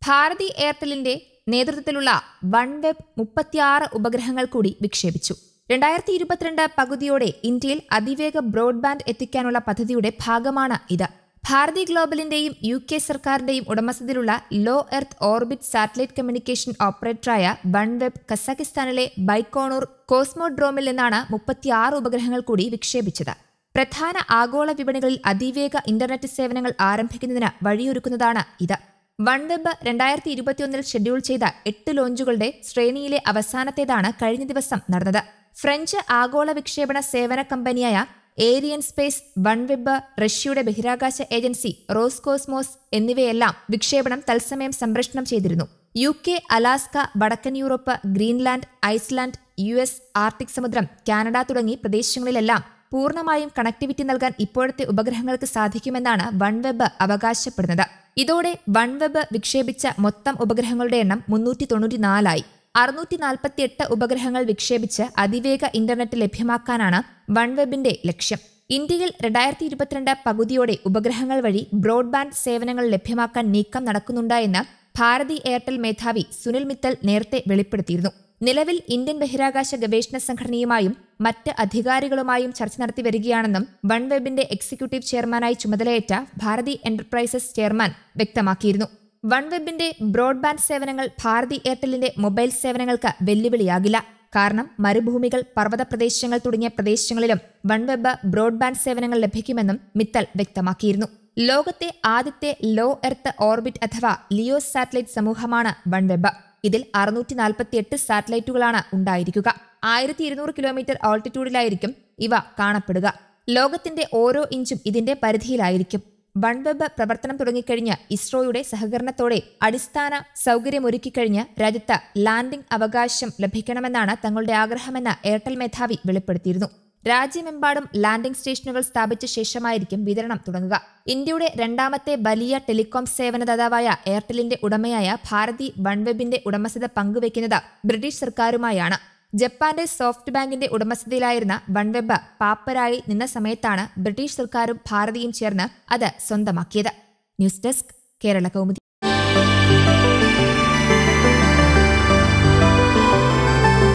ഭാരതി എയർടെലിന്റെ നേതൃത്വത്തിലുള്ള one web മുപ്പത്തിയാറ് ഉപഗ്രഹങ്ങൾ കൂടി വിക്ഷേപിച്ചു രണ്ടായിരത്തി ഇരുപത്തിരണ്ട് പകുതിയോടെ ഇന്ത്യയിൽ അതിവേഗ ബ്രോഡ്ബാൻഡ് എത്തിക്കാനുള്ള പദ്ധതിയുടെ ഭാഗമാണ് ഇത് ഭാരതി ഗ്ലോബലിന്റെയും യു കെ സർക്കാരിന്റെയും ഉടമസ്ഥതയിലുള്ള low earth orbit satellite communication ഓപ്പറേറ്ററായ വൺവെബ് കസാഖിസ്ഥാനിലെ ബൈക്കോണൂർ കോസ്മോഡ്രോമിൽ നിന്നാണ് മുപ്പത്തിയാറ് ഉപഗ്രഹങ്ങൾ കൂടി വിക്ഷേപിച്ചത് പ്രധാന ആഗോള വിപണികളിൽ അതിവേഗ ഇന്റർനെറ്റ് സേവനങ്ങൾ ആരംഭിക്കുന്നതിന് വഴിയൊരുക്കുന്നതാണ് ഇത് വൺവെബ് രണ്ടായിരത്തി ഇരുപത്തിയൊന്നിൽ ഷെഡ്യൂൾ ചെയ്ത എട്ട് ലോഞ്ചുകളുടെ ശ്രേണിയിലെ അവസാനത്തേതാണ് കഴിഞ്ഞ ദിവസം നടന്നത് ഫ്രഞ്ച് ആഗോള വിക്ഷേപണ സേവന കമ്പനിയായ ഏരിയൻ സ്പേസ് വൺവെബ് റഷ്യയുടെ ബഹിരാകാശ ഏജൻസി റോസ്കോസ്മോസ് എന്നിവയെല്ലാം വിക്ഷേപണം തത്സമയം സംപ്രേഷണം ചെയ്തിരുന്നു യു കെ അലാസ്ക വടക്കൻ Europe Greenland Iceland U S Arctic സമുദ്രം കാനഡ തുടങ്ങി പ്രദേശങ്ങളിലെല്ലാം പൂർണ്ണമായും കണക്ടിവിറ്റി നൽകാൻ ഇപ്പോഴത്തെ ഉപഗ്രഹങ്ങൾക്ക് സാധിക്കുമെന്നാണ് വൺവെബ് അവകാശപ്പെടുന്നത് ഇതോടെ വൺവെബ് വിക്ഷേപിച്ച മൊത്തം ഉപഗ്രഹങ്ങളുടെ എണ്ണം മുന്നൂറ്റി തൊണ്ണൂറ്റിനാലായി അറുന്നൂറ്റി നാൽപ്പത്തിയെട്ട് ഉപഗ്രഹങ്ങൾ വിക്ഷേപിച്ച് അതിവേഗ ഇന്റർനെറ്റ് ലഭ്യമാക്കാനാണ് വൺവെബിന്റെ ലക്ഷ്യം ഇന്ത്യയിൽ രണ്ടായിരത്തി ഇരുപത്തിരണ്ട് പകുതിയോടെ ഉപഗ്രഹങ്ങൾ വഴി ബ്രോഡ്ബാൻഡ് സേവനങ്ങൾ ലഭ്യമാക്കാൻ നീക്കം നടക്കുന്നുണ്ട് എന്ന് ഭാരതി എയർടെൽ മേധാവി സുനിൽ മിത്തൽ നേരത്തെ വെളിപ്പെടുത്തിയിരുന്നു നിലവിൽ ഇന്ത്യൻ ബഹിരാകാശ ഗവേഷണ സംഘടനയുമായും മറ്റ് അധികാരികളുമായും ചർച്ച നടത്തി വരികയാണെന്നും വൺവെബിന്റെ എക്സിക്യൂട്ടീവ് ചെയർമാനായി ചുമതലയേറ്റ ഭാരതി എന്റർപ്രൈസസ് ചെയർമാൻ വ്യക്തമാക്കിയിരുന്നു വൺവെബിന്റെ ബ്രോഡ്ബാൻഡ് സേവനങ്ങൾ ഭാരതി എയർടെല്ലിന്റെ മൊബൈൽ സേവനങ്ങൾക്ക് വെല്ലുവിളിയാകില്ല കാരണം മരുഭൂമികൾ പർവ്വത പ്രദേശങ്ങൾ തുടങ്ങിയ പ്രദേശങ്ങളിലും വൺവെബ് ബ്രോഡ്ബാൻഡ് സേവനങ്ങൾ ലഭിക്കുമെന്നും മിത്തൽ വ്യക്തമാക്കിയിരുന്നു ലോകത്തെ ആദ്യത്തെ ലോ എർത്ത് ഓർബിറ്റ് അഥവാ ലിയോ സാറ്റലൈറ്റ് സമൂഹമാണ് വൺവെബ് ഇതിൽ അറുന്നൂറ്റി നാൽപ്പത്തി എട്ട് സാറ്റലൈറ്റുകളാണ് ഉണ്ടായിരിക്കുക ആയിരത്തി ഇരുന്നൂറ് കിലോമീറ്റർ ഓൾട്ടിറ്റ്യൂഡിലായിരിക്കും ഇവ കാണപ്പെടുക ലോകത്തിന്റെ ഓരോ ഇഞ്ചും ഇതിന്റെ പരിധിയിലായിരിക്കും വൺവെബ് പ്രവർത്തനം തുടങ്ങിക്കഴിഞ്ഞ് ഇസ്രോയുടെ സഹകരണത്തോടെ അടിസ്ഥാന സൗകര്യമൊരുക്കിക്കഴിഞ്ഞ് രാജ്യത്ത് ലാൻഡിംഗ് അവകാശം ലഭിക്കണമെന്നാണ് തങ്ങളുടെ ആഗ്രഹമെന്ന് എയർടെൽ മേധാവി വെളിപ്പെടുത്തിയിരുന്നു രാജ്യമെമ്പാടും ലാൻഡിംഗ് സ്റ്റേഷനുകൾ സ്ഥാപിച്ച ശേഷമായിരിക്കും വിതരണം തുടങ്ങുക ഇന്ത്യയുടെ രണ്ടാമത്തെ വലിയ ടെലികോം സേവനദാതാവായ എയർടെലിന്റെ ഉടമയായ ഭാരതി വൺവെബിന്റെ ഉടമസ്ഥത പങ്കുവയ്ക്കുന്നത് ബ്രിട്ടീഷ് സർക്കാരുമായാണ് ജപ്പാന്റെ സോഫ്റ്റ് ബാങ്കിന്റെ ഉടമസ്ഥതയിലായിരുന്ന വൺവെബ് പാപ്പരായി നിന്ന സമയത്താണ് ബ്രിട്ടീഷ് സർക്കാരും ഭാരതിയും ചേർന്ന് അത് സ്വന്തമാക്കിയത് ന്യൂസ് ഡെസ്ക് കേരള കൗമുദി